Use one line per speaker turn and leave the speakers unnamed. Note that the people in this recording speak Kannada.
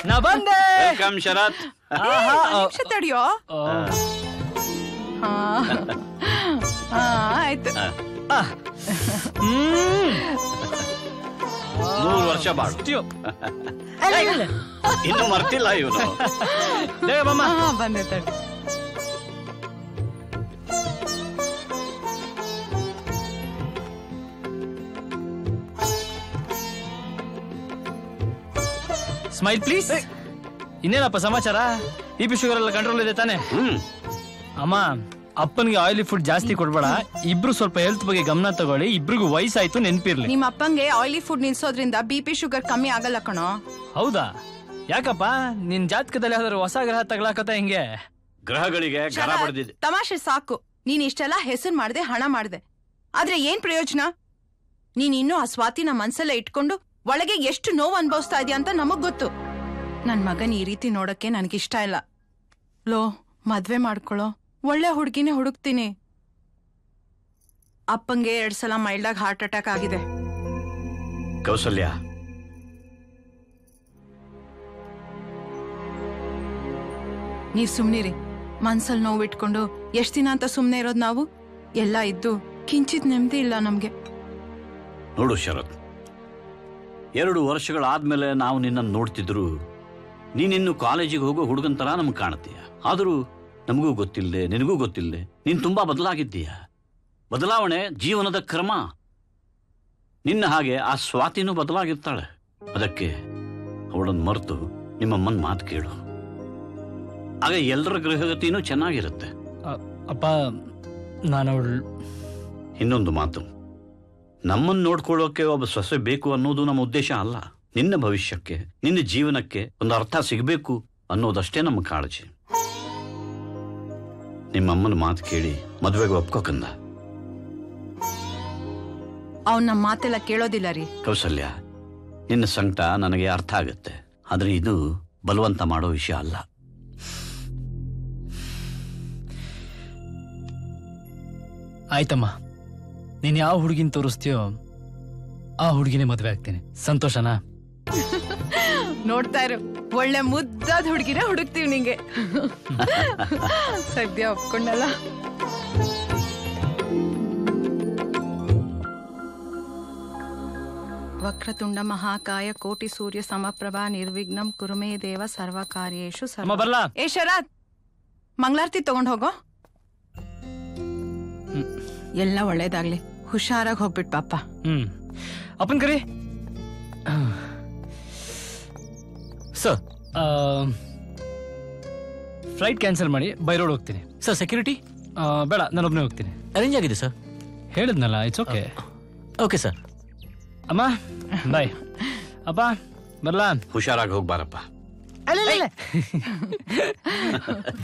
ನಾ ಬಂದೆ
ವೆಲ್ಕಮ್ ಶರತ್
ಆಹಾ,
ಒಂದ್ ನಿಮಿಷ ತಡಿಯೋ
ಓ,
ಹಾ ಹಾ, ಆಯ್ತು
ಆ. ಹ್ಮ್.
ನೂರು ವರ್ಷ ಬಾಳು
ಅಯ್ಯೋ.
ಇನ್ನು ಮರ್ತಿಲ್ಲ ಇವನು
ಬೇಗ ಬಮ್ಮ.
ಹಾ ಬಂದೆ ತಡಿ
ಸ್ಮೈಲ್ ಪ್ಲೀಸ್ ಇನ್ನೇನಪ್ಪ ಸಮಾಚಾರ ಬಿ ಪಿ ಶುಗರ್ ಎಲ್ಲ ಕಂಟ್ರೋಲ್ ಇದೆ ತಾನೆ
ಹ್ಮ್
ಅಮ್ಮ ಅಪ್ಪನಿಗೆ ಆಯಿಲಿ ಫುಡ್ ಜಾಸ್ತಿ ಕೊಡ್ಬೇಡ ಇಬ್ರು ಸ್ವಲ್ಪ ಹೆಲ್ತ್ ಬಗ್ಗೆ ಗಮನ ತಗೊಳ್ಳಿ ಇಬ್ರಿಗೂ ವಯಸ್ಸಾಯ್ತು ನೆನ್ಪಿರ್ಲಿ
ನಿಮ್ಮ ಅಪ್ಪಂಗೆ ಆಯಿಲಿ ಫುಡ್ ನಿಲ್ಸೋದ್ರಿಂದ ಬಿ ಪಿ ಶುಗರ್ ಕಮ್ಮಿ ಆಗಲ್ಲ ಕಣೋ
ಹೌದಾ ಯಾಕಪ್ಪ ನಿನ್ ಜಾತಕದಲ್ಲಿ ಯಾವ್ದಾದ್ರು ಹೊಸ ಗ್ರಹ ತಗ್ಲಾಕತ್ತ ಹಿಂಗೆ
ಗ್ರಹಗಳಿಗೆ ಗರ
ಶರತ್,
ಬಡ್ದಿದೆ
ತಮಾಷೆ ಸಾಕು ನೀನ್ ಇಷ್ಟೆಲ್ಲ ಹೆಸರು ಮಾಡ್ದೆ ಹಣ ಮಾಡ್ದೆ ಆದ್ರೆ ಏನ್ ಪ್ರಯೋಜನ ನೀನ್ ಇನ್ನೂ ಆ ಸ್ವಾತಿನ ಮನ್ಸಲ್ಲೇ ಇಟ್ಕೊಂಡು ಒಳಗೆ ಎಷ್ಟು ನೋವು ಅನ್ಭವಿಸ್ತಾ ಇದೀಯ ಅಂತ ನಮಗ್ ಗೊತ್ತು ನನ್ ಮಗನ್ ಈ ರೀತಿ ನೋಡಕ್ಕೆ ನನ್ಗಿಷ್ಟ ಇಲ್ಲ ಲೋ ಮದ್ವೆ ಮಾಡ್ಕೊಳ್ಳೋ ಒಳ್ಳೆ ಹುಡ್ಗಿನೇ ಹುಡುಕ್ತೀನಿ ಅಪ್ಪಂಗೆ ಎರಡ್ ಸಲ ಮೈಲ್ಡಾಗ್ ಹಾರ್ಟ್ ಅಟ್ಯಾಕ್ ಆಗಿದೆ
ಕೌಸಲ್ಯ
ನೀವ್ ಸುಮ್ನಿರಿ ಮನ್ಸಲ್ ನೋವು ಇಟ್ಕೊಂಡು ಎಷ್ಟ್ ದಿನ ಅಂತ ಸುಮ್ನೆ ಇರೋದ್ ನಾವು ಎಲ್ಲ ಇದ್ದು ಕಿಂಚಿತ್ ನೆಮ್ಮದಿ ಇಲ್ಲ ನಮ್ಗೆ
ನೋಡು ಶರತ್ ಎರಡು ವರ್ಷಗಳಾದ್ಮೇಲೆ ನಾವು ನಿನ್ನನ್ನು ನೋಡ್ತಿದ್ರು ನೀನಿನ್ನು ಕಾಲೇಜಿಗೆ ಹೋಗೋ ಹುಡುಗನ್ ತರ ನಮ್ಗೆ ಕಾಣುತ್ತೀಯ ಆದರೂ ನಮಗೂ ಗೊತ್ತಿಲ್ಲದೆ ನಿನಗೂ ಗೊತ್ತಿಲ್ಲದೆ ನೀನು ತುಂಬಾ ಬದಲಾಗಿದ್ದೀಯ ಬದಲಾವಣೆ ಜೀವನದ ಕ್ರಮ ನಿನ್ನ ಹಾಗೆ ಆ ಸ್ವಾತಿನೂ ಬದಲಾಗಿರ್ತಾಳೆ ಅದಕ್ಕೆ ಅವಳನ್ನು ಮರೆತು ನಿಮ್ಮಮ್ಮನ ಮಾತು ಕೇಳು ಆಗ ಎಲ್ಲರ ಗೃಹಗತಿನೂ ಚೆನ್ನಾಗಿರುತ್ತೆ
ಅಪ್ಪ ನಾನು ಅವಳು
ಇನ್ನೊಂದು ಮಾತು ನಮ್ಮನ್ನು ನೋಡ್ಕೊಳ್ಳೋಕೆ ಒಬ್ಬ ಸೊಸೆ ಬೇಕು ಅನ್ನೋದು ನಮ್ಮ ಉದ್ದೇಶ ಅಲ್ಲ ನಿನ್ನ ಭವಿಷ್ಯಕ್ಕೆ ನಿನ್ನ ಜೀವನಕ್ಕೆ ಒಂದು ಅರ್ಥ ಸಿಗಬೇಕು ಅನ್ನೋದಷ್ಟೇ ನಮ್ಮ ಕಾಳಜಿ ನಿಮ್ಮಮ್ಮನ ಮಾತು ಕೇಳಿ ಮದುವೆಗೆ ಒಪ್ಕೋಕಂದ
ಅವ್ನ್ ನಮ್ ಮಾತೆಲ್ಲ ಕೇಳೋದಿಲ್ಲ ರೀ
ಕೌಸಲ್ಯ ನಿನ್ನ ಸಂಕಟ ನನಗೆ ಅರ್ಥ ಆಗುತ್ತೆ ಆದ್ರೆ ಇದು ಬಲವಂತ ಮಾಡೋ ವಿಷಯ ಅಲ್ಲ
ಆಯ್ತಮ್ಮ ನೀನ್ ಯಾವ ಹುಡುಗಿನ ತೋರಿಸ್ತೀಯೋ ಆ ಹುಡುಗಿನೇ ಮದ್ವೆ ಆಗ್ತೀನಿ ಸಂತೋಷನಾ
ನೋಡ್ತಾ ಇರು ಒಳ್ಳೆ ಮುದ್ದಾದ ಹುಡುಗಿನ ಹುಡುಕ್ತೀವಿ ನಿಂಗೆ ಸದ್ಯ ಒಪ್ಕೊಂಡಲ್ಲ ವಕ್ರತುಂಡ ಮಹಾಕಾಯ ಕೋಟಿ ಸೂರ್ಯ ಸಮಪ್ರಭಾ ನಿರ್ವಿಘ್ನಂ ಕುರುಮೇ ದೇವ ಸರ್ವ ಕಾರ್ಯೇಶು
ಅಮ್ಮ
ಸರ್ವ
ಬರ್ಲಾ
ಏ ಶರತ್ ಮಂಗಳಾರತಿ ತಗೊಂಡ್ ಹೋಗೋ ಎಲ್ಲ ಒಳ್ಳೇದಾಗ್ಲಿ ಹುಷಾರಾಗಿ ಹೋಗ್ಬಿಟ್ ಪಾಪ
ಹ್ಮ್ ಅಪ್ಪನ್ ಕರಿ ಸರ್ ಫ್ಲೈಟ್ ಕ್ಯಾನ್ಸಲ್ ಮಾಡಿ ಬೈ ರೋಡ್ ಹೋಗ್ತೀನಿ
ಸರ್ ಸೆಕ್ಯೂರಿಟಿ
ಬೇಡ ನಾನೊಬ್ಬನೇ ಹೋಗ್ತೀನಿ
ಅರೇಂಜ್ ಆಗಿದೆ ಸರ್
ಹೇಳಿದ್ನಲ್ಲ ಇಟ್ಸ್ ಓಕೆ
ಓಕೆ ಸರ್
ಅಮ್ಮ ಬಾಯ್ ಅಪ್ಪ ಬರ್ಲಾ
ಹುಷಾರಾಗಿ ಹೋಗ್ಬಾರಪ್ಪ